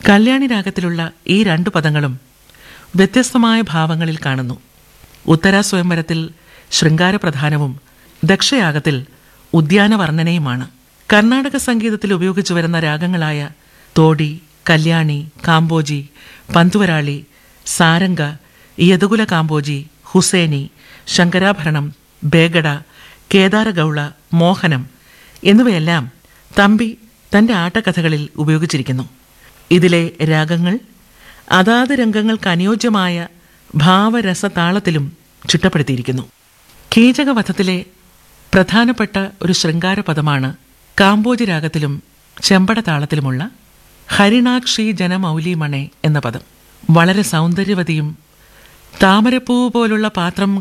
കല്യാണി രാഗത്തിലുള്ള ഈ രണ്ടു പദങ്ങളും വ്യത്യസ്തമായ ഭാവങ്ങളിൽ കാണുന്നു ഉത്തര സ്വയംവരത്തിൽ ശൃംഗാരപ്രധാനവും ദക്ഷയാഗത്തിൽ ഉദ്യാനവർണ്ണനയുമാണ് കർണാടക സംഗീതത്തിൽ ഉപയോഗിച്ചു വരുന്ന രാഗങ്ങളായ തോടി കല്യാണി കാമ്പോജി പന്തുവരാളി സാരംഗ യദുകുല കാമ്പോജി ഹുസേനി ശങ്കരാഭരണം ബേഗഡ കേദാരഗൗള മോഹനം എന്നിവയെല്ലാം തമ്പി തന്റെ ആട്ടക്കഥകളിൽ ഉപയോഗിച്ചിരിക്കുന്നു ഇതിലെ രാഗങ്ങൾ അതാത് രംഗങ്ങൾക്ക് അനുയോജ്യമായ ഭാവരസതാളത്തിലും ചിട്ടപ്പെടുത്തിയിരിക്കുന്നു കീചകവധത്തിലെ പ്രധാനപ്പെട്ട ഒരു ശൃംഗാര പദമാണ് കാമ്പോജി രാഗത്തിലും ചെമ്പട താളത്തിലുമുള്ള ഹരിണാക്ഷി ജനമൗലിമണെ എന്ന പദം വളരെ സൗന്ദര്യവതിയും താമരപ്പൂ പോലുള്ള പാത്രം